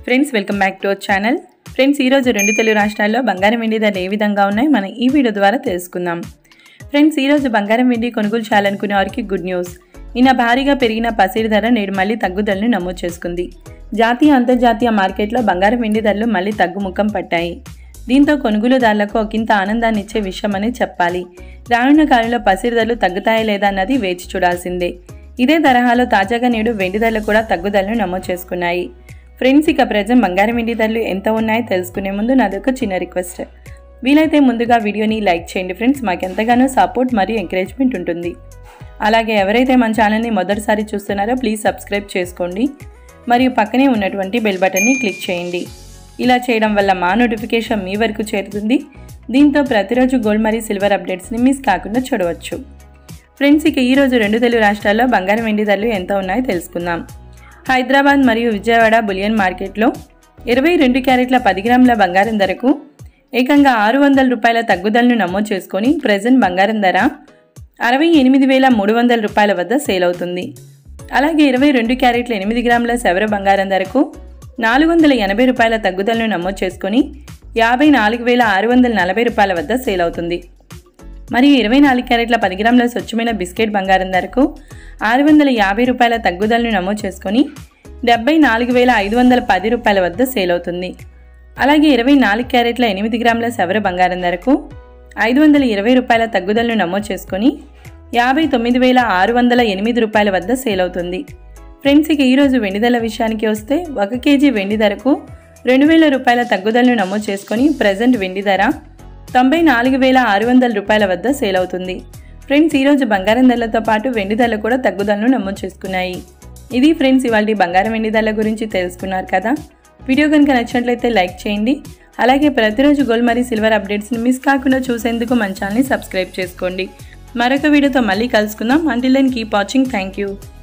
friends welcome back to our channel friends ఈరోజు రెండు తెలుగు రాష్ట్రాల్లో బంగారం వెండి ధరలు ఏ విధంగా ఉన్నాయి మనం ఈ వీడియో ద్వారా తెలుసుకుందాం ఫ్రెండ్స్ ఈరోజు బంగారం వెండి కొనుగోలు చేయాలనుకునే వారికి గుడ్ న్యూస్ నిన్న భారీగా పెరిగిన పసిడి ధర నేడు మళ్ళీ తగ్గుదలను నమోదు చేసుకుంది జాతీయ అంతర్జాతీయ మార్కెట్లో బంగారం వెండి ధరలు మళ్ళీ తగ్గుముఖం పట్టాయి దీంతో కొనుగోలుదారులకు ఒకంత ఆనందాన్ని ఇచ్చే విషయమని చెప్పాలి రానున్న కాలంలో పసిడి ధరలు తగ్గుతాయా లేదా అన్నది వేచి చూడాల్సిందే ఇదే తరహాలో తాజాగా నేడు వెండి ధరలు కూడా తగ్గుదలను నమోదు చేసుకున్నాయి ఫ్రెండ్స్ ఇక ప్రజెంట్ బంగారం వెండి ధరలు ఎంత ఉన్నాయో తెలుసుకునే ముందు నాది ఒక చిన్న రిక్వెస్ట్ వీలైతే ముందుగా వీడియోని లైక్ చేయండి ఫ్రెండ్స్ మాకు ఎంతగానో సపోర్ట్ మరియు ఎంకరేజ్మెంట్ ఉంటుంది అలాగే ఎవరైతే మన ఛానల్ని మొదటిసారి చూస్తున్నారో ప్లీజ్ సబ్స్క్రైబ్ చేసుకోండి మరియు పక్కనే ఉన్నటువంటి బెల్ బటన్ని క్లిక్ చేయండి ఇలా చేయడం వల్ల మా నోటిఫికేషన్ మీ వరకు చేరుతుంది దీంతో ప్రతిరోజు గోల్డ్ మరియు సిల్వర్ అప్డేట్స్ని మిస్ కాకుండా చూడవచ్చు ఫ్రెండ్స్ ఇక ఈరోజు రెండు తెలుగు రాష్ట్రాల్లో బంగారం వెండి ధరలు ఎంత ఉన్నాయో తెలుసుకుందాం హైదరాబాద్ మరియు విజయవాడ బులియన్ మార్కెట్లో ఇరవై రెండు క్యారెట్ల పది గ్రాముల బంగారం ధరకు ఏకంగా ఆరు వందల రూపాయల తగ్గుదలను నమోదు చేసుకొని ప్రజెంట్ బంగారం ధర అరవై ఎనిమిది వేల మూడు వందల రూపాయల వద్ద సేల్ అవుతుంది అలాగే ఇరవై రెండు క్యారెట్ల ఎనిమిది గ్రాముల సెవర బంగారం ధరకు నాలుగు వందల ఎనభై రూపాయల తగ్గుదలను నమోదు చేసుకొని యాభై నాలుగు వేల ఆరు వందల నలభై రూపాయల వద్ద సేల్ అవుతుంది మరియు ఇరవై నాలుగు క్యారెట్ల పది గ్రాముల స్వచ్ఛమైన బిస్కెట్ బంగారం ధరకు ఆరు వందల యాభై రూపాయల తగ్గుదలను నమోదు చేసుకొని డెబ్బై నాలుగు వేల ఐదు వందల పది రూపాయల వద్ద సేల్ అవుతుంది అలాగే ఇరవై నాలుగు క్యారెట్ల ఎనిమిది గ్రాముల సవర బంగారం ధరకు ఐదు వందల ఇరవై రూపాయల తగ్గుదలను నమోదు చేసుకొని యాభై తొమ్మిది వేల ఆరు వందల ఎనిమిది రూపాయల వద్ద సేల్ అవుతుంది ఫ్రెండ్స్ ఇక ఈరోజు వెండి ధరల విషయానికి వస్తే ఒక కేజీ వెండి ధరకు రెండు వేల రూపాయల తగ్గుదలను నమోదు చేసుకొని ప్రజెంట్ వెండి ధర తొంభై నాలుగు వేల ఆరు వందల రూపాయల వద్ద సేల్ అవుతుంది ఫ్రెండ్స్ ఈరోజు బంగారం ధరలతో పాటు వెండి ధరలు కూడా తగ్గుదలను నమోదు చేసుకున్నాయి ఇది ఫ్రెండ్స్ ఇవాళ బంగారం వెండి ధరల గురించి తెలుసుకున్నారు కదా వీడియో కనుక నచ్చినట్లయితే లైక్ చేయండి అలాగే ప్రతిరోజు గోల్డ్ మరియు సిల్వర్ అప్డేట్స్ని మిస్ కాకుండా చూసేందుకు మన ఛానల్ని సబ్స్క్రైబ్ చేసుకోండి మరొక వీడియోతో మళ్ళీ కలుసుకుందాం until then keep watching thank you